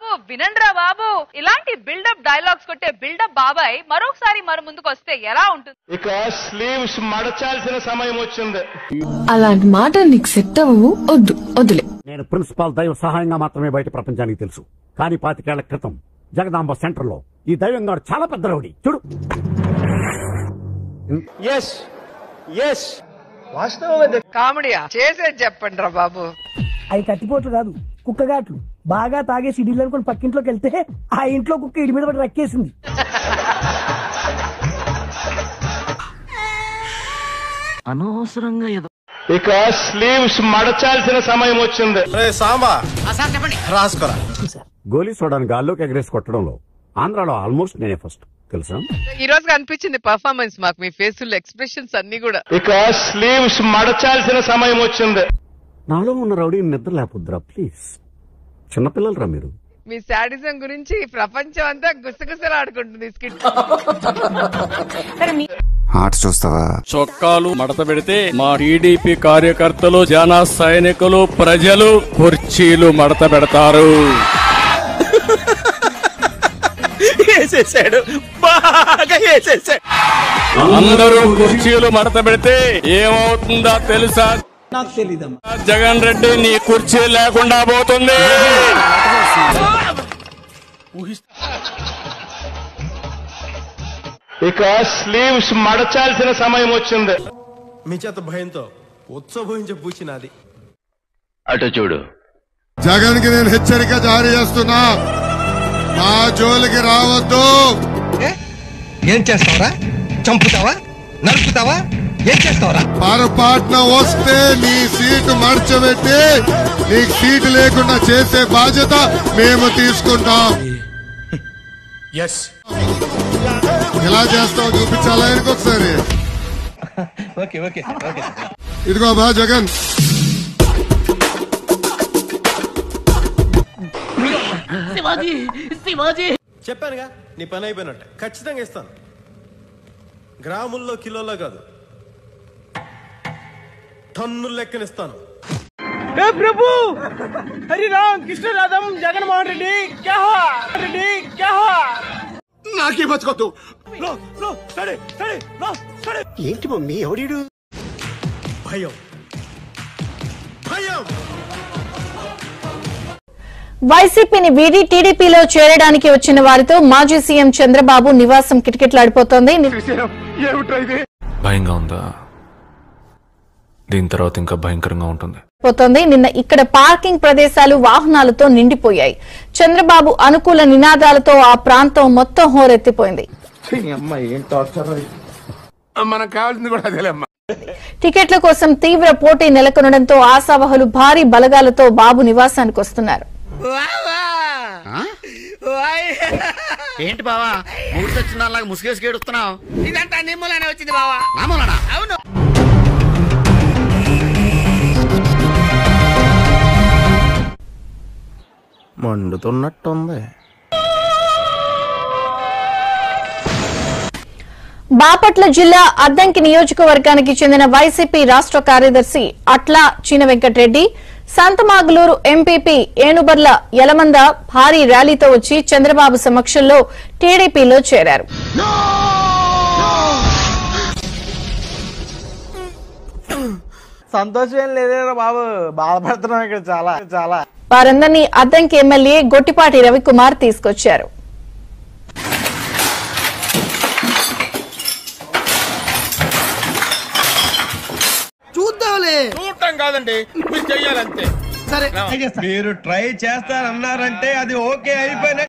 వినండ్రా బాబు ఇలాంటి buildup dialogues కొట్టే buildup బాబాయ్ మరొకసారి మన ముందుకు వస్తే ఎలా ఉంటుంది ఇక స్లీవ్స్ మడచాల్సిన సమయం వచ్చింది అలాంటి మాట నీకు సెట్ అవ్వవు వద్దు వద్దులే నేను ప్రిన్సిపాల్ దైవ సహాయంగా మాత్రమే బయట ప్రపంచానికి తెలుసు కానీ పాతికేళ్ల క్రితం జగదాంబ సెంటర్ లో ఈ దైవం గారు చాలా పెద్ద రౌడీ చూడు ఎస్ ఎస్ కామెడీయా చేసేది చెప్పండి రా బాబు అవి కట్టిపోట్లు కాదు కుక్కగాట్లు బాగా తాగేసి ఇడిలు అనుకుని పక్కింట్లోకి వెళ్తే ఆ ఇంట్లో కుక్క ఇడి మీద పడి రక్కేసింది ఇక స్లీవ్స్ మడచాల్సిన సమయం వచ్చింది సాంబా రాసుకోరా గోలీ సోడాని గాల్లోకి ఎగరేసి కొట్టడంలో ఆంధ్రాలో ఆల్మోస్ట్ నేనే ఫస్ట్ తెలుసా ఈ రోజు కనిపించింది పర్ఫార్మెన్స్ మాకు మీ ఫేస్ ఎక్స్ప్రెషన్స్ అన్ని కూడా ఇక స్లీవ్స్ మడచాల్సిన సమయం వచ్చింది నాలో ఉన్న రౌడీ నిద్ర లేకపోద్దురా ప్లీజ్ చిన్నపిల్లలరా మీరు మీ శాడిజం గురించి ఈ ప్రపంచం అంతా గుసగుసలాడుకుంటుంది ఈ స్కిట్ ఆట చూస్తావా చొక్కాలు మడత పెడితే మా టీడీపీ కార్యకర్తలు జన సైనికులు ప్రజలు కుర్చీలు మడత పెడతారు వేసేసాడు బాగా వేసేసాడు అందరూ కుర్చీలు మడత పెడితే ఏమవుతుందో తెలుసా నాకు తెలీదమ్మా జగన్ రెడ్డి నీ కుర్చీ లేకుండా పోతుంది ఇక స్లీవ్స్ మడచాల్సిన సమయం వచ్చింది మీ చేత భయంతో ఉత్సవహించే పూచినది అటు చూడు జగన్ కి నేను హెచ్చరిక జారీ చేస్తున్నా మా జోలికి రావద్దు ఏం చేస్తావరా చంపుతావా నరుకుతావా ఏం చేస్తావరా పొరపాటున వస్తే నీ సీటు మర్చబెట్టి నీకు సీటు లేకుండా చేసే బాధ్యత మేము తీసుకుంటాం ఎస్ ఎలా చేస్తావు చూపించాలా ఆయనకు ఒకసారి ఓకే ఓకే ఓకే ఇదిగో బా జగన్ చెప్పానుగా నీ పని అయిపోయినట్టే ఖచ్చితంగా ఇస్తాను గ్రాముల్లో కిలోలో కాదు టన్నుల లెక్కనిస్తాను ప్రభు హరి రామ్ కృష్ణ రాధం జగన్మోహన్ రెడ్డి క్యా హువా? రెడ్డి క్యా హువా? నాకే బతుకొద్దు ఏంటి మమ్మీ ఎవడీడు భయం భయం వైసీపీని వీడి టీడీపీలో చేరడానికి వచ్చిన వారితో మాజీ సీఎం చంద్రబాబు నివాసం కిటకిటలాడిపోతోంది భయంగా ఉందా దీని తర్వాత ఇంకా భయంకరంగా ఉంటుంది పోతోంది నిన్న ఇక్కడ పార్కింగ్ ప్రదేశాలు వాహనాలతో నిండిపోయాయి చంద్రబాబు అనుకూల నినాదాలతో ఆ ప్రాంతం మొత్తం హోరెత్తిపోయింది మనకు కావాల్సింది కూడా అదేలేమ్మా టికెట్ల కోసం తీవ్ర పోటీ నెలకొనడంతో ఆశావహులు భారీ బలగాలతో బాబు నివాసానికి వస్తున్నారు ఏంటి బావా మూడు సచ్చినాలాగా ముసుగేసి గేడుస్తున్నావు ఇదంతా నిమ్మలనే వచ్చింది బావా అవును మండుతున్నట్టుంది బాపట్ల జిల్లా అద్దంకి నియోజకవర్గానికి చెందిన వైసీపీ రాష్ట్ర కార్యదర్శి అట్లా చిన వెంకటరెడ్డి సంతమాగులూరు ఎంపీపీ ఏనుబర్ల యలమంద భారీ ర్యాలీతో వచ్చి చంద్రబాబు సమక్షంలో టీడీపీలో చేరారు సంతోషం ఏం లేదేరా బాబు బాధపడుతున్నాం ఇక్కడ చాలా చాలా వారందరినీ అద్దంకి ఎమ్మెల్యే గొట్టిపాటి రవికుమార్ తీసుకొచ్చారు చూద్దాంలే చూడటం కాదండి మీరు చెయ్యాలంతే సరే మీరు ట్రై చేస్తారన్నారంటే అది ఓకే అయిపోయిన